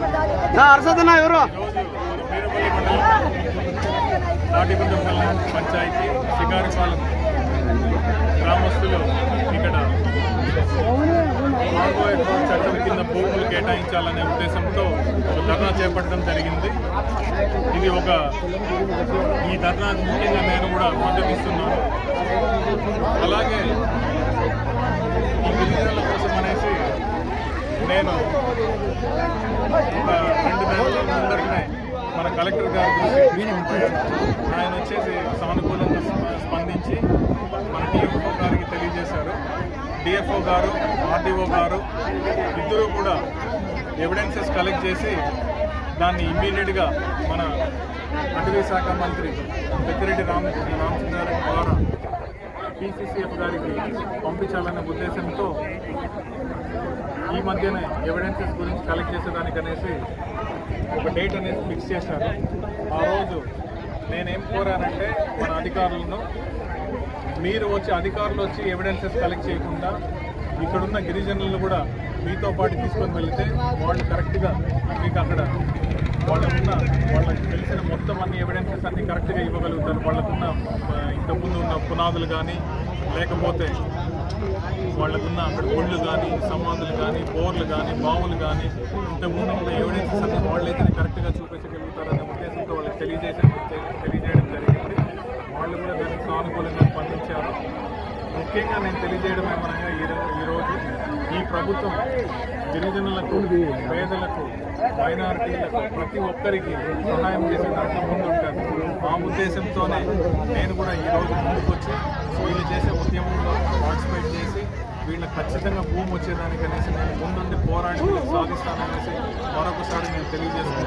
అరసదన్నా ఎవరు ఈరోజు వీరపల్లి మండలం నాటిగుండపల్లి పంచాయతీ శికారిపాలెం గ్రామస్తులు ఇక్కడ నాలుగో ఎకరం చట్టం కింద భూములు కేటాయించాలనే ఉద్దేశంతో ఒక ధర్నా చేపట్టడం జరిగింది ఇది ఒక ఈ ధర్నా ముఖ్యంగా నేను కూడా మద్దతిస్తున్నాను అలాగే ఈ గిరిజనుల కోసం అనేసి నేను ఒక రెండు నెలల ముందరనే మన కలెక్టర్ గారి దృష్టికి తీసుకుపోయాను. ఆయన వచ్చేసి సానుకూలంగా స్ప- స్పందించి మన డిఎఫ్ఓ గారికి తెలియజేశారు డిఎఫ్ఓ గారు ఆర్డీఓ గారు ఇద్దరు కూడా ఎవిడెన్సెస్ కలెక్ట్ చేసి దాన్ని ఇమ్మీడియట్గా మన అటవీ శాఖ మంత్రి పెద్దిరెడ్డి రామ రామచంద్రారెడ్డి ద్వారా పీసీసీఎఫ్ గారికి పంపించాలనే ఉద్దేశంతో ఈ మధ్యనే ఎవిడెన్సెస్ గురించి కలెక్ట్ చేసేదానికి అనేసి ఒక డేట్ అనేది ఫిక్స్ చేశారు ఆ రోజు నేనేం కోరానంటే మన అధికారులను మీరు వచ్చి అధికారులు వచ్చి ఎవిడెన్సెస్ కలెక్ట్ చేయకుండా ఇక్కడున్న గిరిజనులను కూడా మీతో పాటు తీసుకొని వెళితే వాళ్ళు కరెక్ట్గా మీకు అక్కడ వాళ్ళకున్న వాళ్ళకి తెలిసిన మొత్తం అన్ని ఎవిడెన్సెస్ అన్ని కరెక్ట్గా ఇవ్వగలుగుతారు వాళ్ళకున్న ఆ, ఇంతకుముందు ఉన్న పునాదులు కానీ లేకపోతే వాళ్ళకున్న అక్కడ గుళ్ళు కానీ సమాధులు కానీ బోర్లు కానీ బావులు కానీ ఇంతకుముందు ఉన్న ఎవిడెన్సెస్ అన్ని వాళ్ళైతే కరెక్ట్గా చూపించగలుగుతారనే ఉద్దేశంతో వాళ్ళకి తెలియజేసే తెలియజేయడం జరిగింది వాళ్ళు కూడా దానికి సానుకూలంగా స్పందించారు ముఖ్యంగా నేను తెలియజేయడం ఏమనగా ఈరో- ఈరోజు ఈ ప్రభుత్వం గిరిజనులకు పేదలకు మైనారిటీలకు ప్రతి ఒక్కరికి సహాయం చేసే దాంట్లో ముందుంటారు ఆ ఉద్దేశంతోనే నేను కూడా ఈరోజు ముందుకొచ్చి వీళ్ళు చేసే ఉద్యమంలో పార్టిసిపేట్ చేసి వీళ్ళకి ఖచ్చితంగా భూమి వచ్చేదానికనేసి నేను ముందుండి పోరాడి వీళ్ళకి సాధిస్తాననేసి మరొకసారి నేను తెలియజేస్తున్నాను